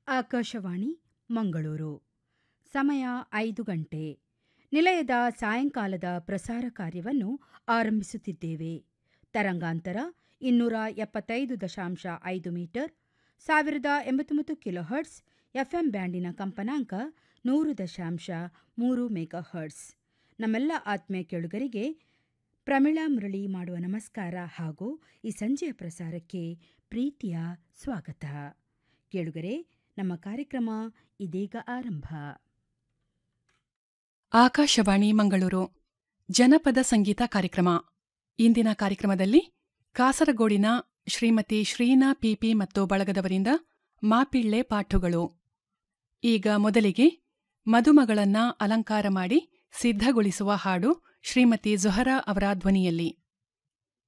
ಆಕಾಶವಾಣಿ ಮಂಗಳೂರು ಸಮಯ ಐದು ಗಂಟೆ ನಿಲಯದ ಸಾಯಂಕಾಲದ ಪ್ರಸಾರ ಕಾರ್ಯವನ್ನು ಆರಂಭಿಸುತ್ತಿದ್ದೇವೆ ತರಂಗಾಂತರ ಇನ್ನೂರ ಎಪ್ಪತ್ತೈದು ದಶಾಂಶ ಐದು ಮೀಟರ್ ಸಾವಿರದ ಎಂಬತ್ತೊಂಬತ್ತು ಕಿಲೋಹರ್ಟ್ಸ್ ಎಫ್ಎಂ ಬ್ಯಾಂಡಿನ ಕಂಪನಾಂಕ ನೂರು ದಶಾಂಶ ಮೂರು ಮೆಗಾ ಹರ್ಟ್ಸ್ ನಮ್ಮೆಲ್ಲ ಆತ್ಮೀಯ ಕೇಳುಗರಿಗೆ ಪ್ರಮಿಳಾ ಮುರಳಿ ಮಾಡುವ ನಮಸ್ಕಾರ ಹಾಗೂ ಈ ಸಂಜೆಯ ಪ್ರಸಾರಕ್ಕೆ ಪ್ರೀತಿಯ ಸ್ವಾಗತ ಕೇಳುಗರೆ ನಮ್ಮ ಕಾರ್ಯಕ್ರಮ ಇದೀಗ ಆರಂಭ ಆಕಾಶವಾಣಿ ಮಂಗಳೂರು ಜನಪದ ಸಂಗೀತ ಕಾರ್ಯಕ್ರಮ ಇಂದಿನ ಕಾರ್ಯಕ್ರಮದಲ್ಲಿ ಕಾಸರಗೋಡಿನ ಶ್ರೀಮತಿ ಶ್ರೀನಾ ಪಿಪಿ ಮತ್ತು ಬಳಗದವರಿಂದ ಮಾಪಿಳ್ಳೆ ಪಾಠುಗಳು ಈಗ ಮೊದಲಿಗೆ ಮದುಮಗಳನ್ನ ಅಲಂಕಾರ ಮಾಡಿ ಸಿದ್ಧಗೊಳಿಸುವ ಹಾಡು ಶ್ರೀಮತಿ ಜೊಹರಾ ಅವರ ಧ್ವನಿಯಲ್ಲಿ